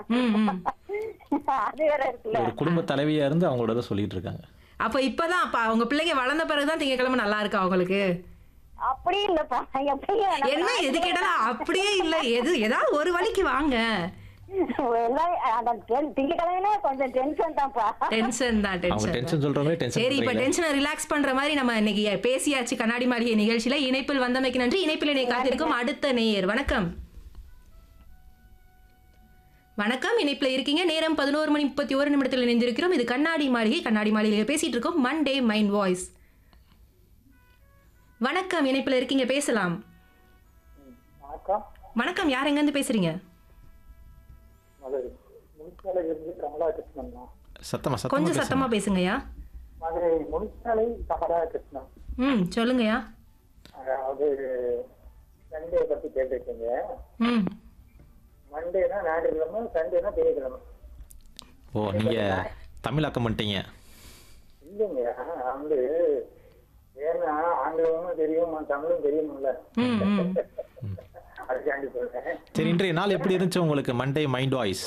ம் ம் அது வேற இருக்குல்ல ஒரு குடும்ப தலைவியா இருந்து அவங்களோட தான் சொல்லிட்டு இருக்காங்க அப்ப இப்பதான் அப்ப அவங்க பிள்ளைங்க வளர்ந்த பிறகுதான் திங்கக்கிழமை நல்லா இருக்கா அவங்களுக்கு அப்படி இல்லப்பா எப்பயும் நம்ம என்ன எது கேட்டாலும் அப்படியே இல்ல எது ஏதாவது ஒரு வழிக்கு வாங்க எல்லாம் அந்த ten- திங்கட்கிழமைனா கொஞ்சம் டென்ஷன் தான்ப்பா டென்ஷன் தான் அவங்க டென்ஷன் டென்ஷன் சொல்ற மாதிரி டென்ஷன் சரி இப்ப டென்ஷனை ரிலாக்ஸ் பண்ற மாதிரி நம்ம இன்னைக்கு பேசியாச்சு கண்ணாடி மாளிகை நிகழ்ச்சியில இணைப்பில் வந்தமைக்கு நன்றி இணைப்பில் இணை காத்திருக்கும் அடுத்த நேயர் வணக்கம் வணக்கம் இணைப்புல இருக்கீங்க நேரம் பதினோரு மணி முப்பத்தி ஒரு நிமிடத்தில் இணைந்திருக்கிறோம் இது கண்ணாடி மாளிகை கண்ணாடி மாளிகையில் பேசிட்டு இருக்கோம் மண்டே மைண்ட் வாய்ஸ் வணக்கம் இணைப்புல இருக்கீங்க பேசலாம் வணக்கம் வணக்கம் யார் எங்க இருந்து பேசுறீங்க மதுரை முனிச்சாலையிலிருந்து கமலாகிருஷ்ணன் தான். சத்தமா சத்தமா கொஞ்சம் பேசுங்க. சத்தமா பேசுங்கய்யா மதுரை முனிச்சாலை கமலாகிருஷ்ணன் ம் சொல்லுங்கய்யா அதாவது சண்டே பத்தி கேட்டிருக்கீங்க ம் மண்டேனா ஞாயிற்றுக்கிழமை சண்டேனா திங்கக்கிழமை ஓ நீங்க தமிழாக்கம் பண்ணிட்டீங்க இல்லைங்க வந்து ஏன்னா ஆங்கிலமும் தெரியும் தமிழும் தெரியும்ல ம் ம் அதுக்காண்டி சொல்றேன் சரி இன்றைய நாள் எப்படி இருந்துச்சு உங்களுக்கு மண்டே மைண்ட் வாய்ஸ்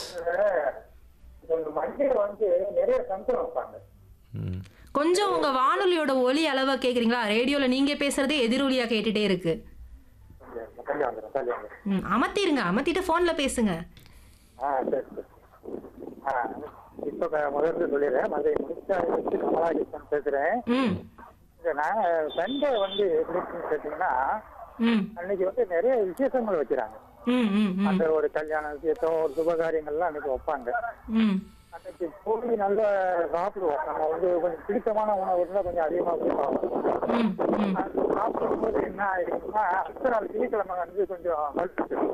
இந்த மண்டே வந்து நிறைய சந்தனம் வைப்பாங்க ம் கொஞ்சம் உங்க வானொலியோட ஒலி அளவா கேக்குறீங்களா ரேடியோல நீங்க பேசுறதே எதிரொலியா கேட்டுட்டே இருக்கு தள்ளி வந்துடும் தள்ளி வந்துடும் ம் அமர்த்திருங்க அமர்த்திட்டு போன்ல பேசுங்க ஆ சரி சரி ஆ இப்போ க- முதல்ல சொல்லிடுறேன் மதுரை முனிச்சாலையிலிருந்து கமலாகிருஷ்ணன் பேசுறேன் ம் இந்த நான் சண்டே வந்து எப்படி இருக்குன்னு கேட்டீங்கன்னா ம் அன்னைக்கு வந்து நிறைய விசேஷங்கள் வைக்கிறாங்க ம் ம் ம் அந்த ஒரு கல்யாண விசேஷம் ஒரு சுபகாரியங்கள்லாம் அன்னைக்கு வைப்பாங்க ம் அன்னைக்கு போய் நல்லா சாப்பிடுவோம் நம்ம வந்து கொஞ்சம் பிடித்தமான உணவு இருந்தால் கொஞ்சம் அதிகமாக போய் சாப்பிடுவோம் ம் ம் அது சாப்பிடும்போது என்ன ஆயிடுச்சுன்னா அடுத்த நாள் திங்கக்கிழமை வந்து கொஞ்சம் வலிச்சிடும்.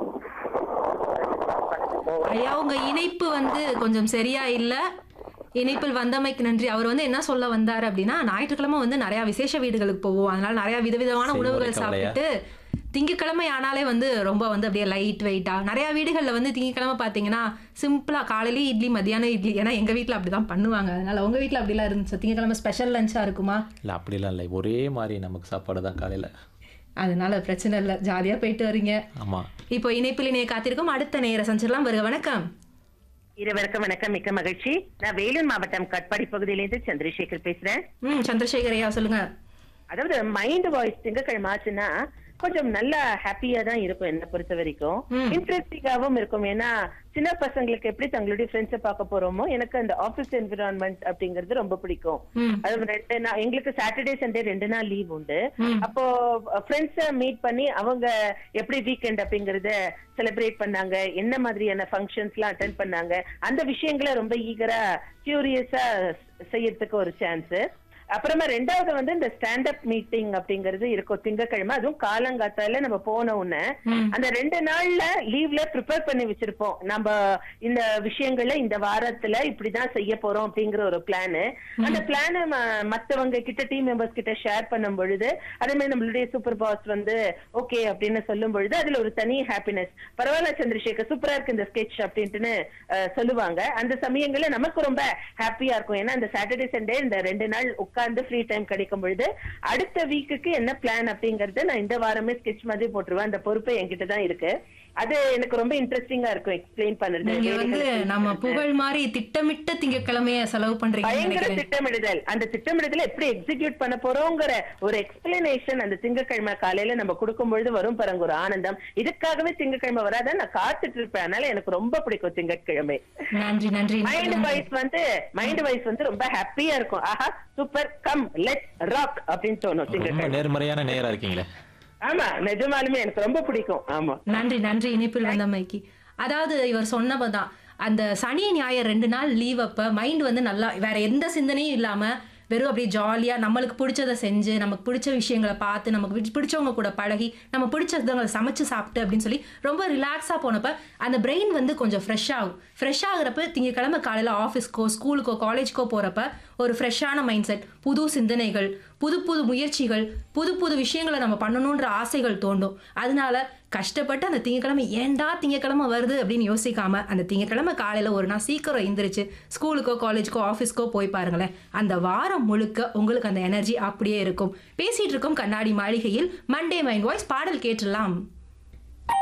அன்னைக்கு போவோம் ஐயா உங்க இணைப்பு வந்து கொஞ்சம் சரியா இல்ல இணைப்பில் வந்தமைக்கு நன்றி அவர் வந்து என்ன சொல்ல வந்தாரு அப்படின்னா ஞாயிற்றுக்கிழமை வந்து நிறைய விசேஷ வீடுகளுக்கு போவோம் அதனால நிறைய விதவிதமான சரி, உணவுகள் ஒரே கவலையா? சாப்பிட்டு திங்கக்கிழமை ஆனாலே வந்து ரொம்ப வந்து அப்படியே லைட் வெயிட்டா நிறைய வீடுகளில் வந்து திங்கக்கிழமை பார்த்தீங்கன்னா சிம்பிளா காலையில இட்லி மதியானம் இட்லி ஏன்னா எங்க வீட்டில் அப்படிதான் பண்ணுவாங்க அதனால உங்க வீட்டில் அப்படிலாம் இருந்துச்சு திங்கக்கிழமை ஸ்பெஷல் லஞ்சா இருக்குமா இல்ல அப்படிலாம் இல்லை ஒரே மாதிரி நமக்கு சாப்பாடு தான் காலையில அதனால பிரச்சனை இல்லை ஜாலியா போயிட்டு வரீங்க ஆமா இப்போ இணைப்பில் இணைய காத்திருக்கும் அடுத்த நேர சஞ்சலாம் வருக வணக்கம் இருவருக்கும் வணக்கம் மிக்க மகிழ்ச்சி நான் வேலூர் மாவட்டம் கட்பாடி பகுதியிலிருந்து சந்திரசேகர் பேசுறேன் ம் சந்திரசேகர் ஐயா சொல்லுங்க அதாவது மைண்ட் வாய்ஸ் திங்கக்கிழமை ஆச்சுன்னா கொஞ்சம் நல்லா ஹாப்பியா தான் இருக்கும் என்ன பொறுத்த வரைக்கும் ம். இன்ட்ரெஸ்டிங்காவும் இருக்கும் ஏன்னா சின்ன பசங்களுக்கு எப்படி தங்களுடைய ஃப்ரெண்ட்ஸை பார்க்க போறோமோ எனக்கு அந்த ஆபீஸ் என்விரான்மெண்ட் அப்படிங்கிறது ரொம்ப பிடிக்கும் ம் அது ரெண்டு நாள் எங்களுக்கு சாட்டர்டே சண்டே ரெண்டு நாள் லீவ் உண்டு ம். அப்போ ஃப்ரெண்ட்ஸ மீட் பண்ணி அவங்க எப்படி வீக்கெண்ட் அப்படிங்கறத செலிப்ரேட் பண்ணாங்க என்ன மாதிரியான ஃபங்க்ஷன்ஸ் எல்லாம் அட்டென்ட் பண்ணாங்க அந்த விஷயங்களை ரொம்ப ஈகரா கியூரியஸா செய்யறதுக்கு ஒரு சான்ஸ் அப்புறமா ரெண்டாவது வந்து இந்த ஸ்டாண்ட் அப் மீட்டிங் அப்படிங்கிறது இருக்கும் திங்கக்கிழமை அதுவும் காலங்காத்தால நம்ம போன உடனே ம். அந்த ரெண்டு நாள்ல லீவ்ல ப்ரிப்பேர் பண்ணி வச்சிருப்போம் நம்ம இந்த விஷயங்களை இந்த வாரத்துல இப்படிதான் செய்ய போறோம் அப்படிங்கிற ஒரு பிளானு அந்த பிளான மத்தவங்க கிட்ட டீம் மெம்பர்ஸ் கிட்ட ஷேர் பண்ணும் பொழுது அதே மாதிரி நம்மளுடைய சூப்பர் பாஸ் வந்து ஓகே அப்படின்னு சொல்லும் பொழுது அதுல ஒரு தனி ஹாப்பினஸ் பரவாயில்ல சந்திரசேகர் சூப்பரா இருக்கு இந்த ஸ்கெட்ச் அப்படின்ட்டுன்னு அஹ், சொல்லுவாங்க அந்த சமயங்கள்ல நமக்கு ரொம்ப ஹாப்பியா இருக்கும் ஏன்னா இந்த சாட்டர்டே சண்டே இந்த ரெண்டு நாள் உட்கார்ந்து ஃப்ரீ டைம் கிடைக்கும் பொழுது அடுத்த வீக்குக்கு என்ன பிளான் அப்படிங்கறது நான் இந்த வாரமே ஸ்கெட்ச் மாதிரி போட்டுருவேன் அந்த பொறுப்பு என்கிட்ட தான் இருக்கு அது எனக்கு ரொம்ப இன்ட்ரெஸ்டிங்கா இருக்கும் எக்ஸ்பிளைன் பண்றது நீங்க வந்து வேலைகளை நம்ம புகழ் மாதிரி திட்டமிட்ட திங்கக்கிழமைய செலவு பண்றீங்கன்னு பயங்கர நினைக்கிறேன் திட்டமிடுதல் அந்த திட்டமிடுதல் எப்படி எக்ஸிக்யூட் பண்ண போறோங்கிற ஒரு எக்ஸ்பிளனேஷன் அந்த திங்கக்கிழமை காலையில நம்ம கொடுக்கும் பொழுது வரும் பாருங்க ஒரு ஆனந்தம் இதுக்காகவே திங்கக்கிழமை வராத நான் காத்துட்டு இருப்பேன் அதனால எனக்கு ரொம்ப பிடிக்கும் திங்கட்கிழமை நன்றி நன்றி மைண்ட் வைஸ் வந்து மைண்ட் வைஸ் வந்து ரொம்ப ஹாப்பியா இருக்கும் ஆஹா சூப்பர் கம் லெட் ராக் அப்படின்னு தோணும் ரொம்ப திங்கட்கிழமை நேர்மறையான நேரா இருக்கீங்களே ஆமா நிஜமாலுமே எனக்கு ரொம்ப பிடிக்கும் ஆமா நன்றி நன்றி இணைப்பில் வந்தமைக்கு அதாவது இவர் சொன்னப்பதான் அந்த சனி ஞாயிறு ரெண்டு நாள் லீவ் அப்ப மைண்ட் வந்து நல்லா வேற எந்த சிந்தனையும் இல்லாம வெறும் அப்படியே ஜாலியா நம்மளுக்கு பிடிச்சதை செஞ்சு நமக்கு பிடிச்ச விஷயங்களை பார்த்து நமக்கு பிடிச்ச- பிடிச்சவங்க கூட பழகி நம்ம பிடிச்சதுங்களை சமைச்சு சாப்பிட்டு அப்படின்னு சொல்லி ரொம்ப ரிலாக்ஸா போனப்ப அந்த பிரெயின் வந்து கொஞ்சம் ஃப்ரெஷ் ஆகும் ஃப்ரெஷ் ஆகுறப்ப திங்கக்கிழமை காலையில ஆஃபீஸ்க்கோ ஸ்கூலுக்கோ காலேஜ்க்கோ போறப்ப ஒரு ஃப்ரெஷ்ஷான மைண்ட் செட் புது சிந்தனைகள் புது புது முயற்சிகள் புது புது விஷயங்களை நம்ம பண்ணணுன்ற ஆசைகள் தோண்டும் அதனால கஷ்டப்பட்டு அந்த திங்கக்கிழமை ஏன்டா திங்கக்கிழமை வருது அப்படின்னு யோசிக்காம அந்த திங்கக்கிழமை காலையில ஒரு நாள் சீக்கிரம் எந்திரிச்சு ஸ்கூலுக்கோ காலேஜ்க்கோ ஆஃபீஸ்க்கோ போய் பாருங்களேன் அந்த வாரம் முழுக்க உங்களுக்கு அந்த எனர்ஜி அப்படியே இருக்கும் பேசிட்டு இருக்கோம் கண்ணாடி மாளிகையில் மண்டே மைண்ட் வாய்ஸ் பாடல் கேட்டுடலாம்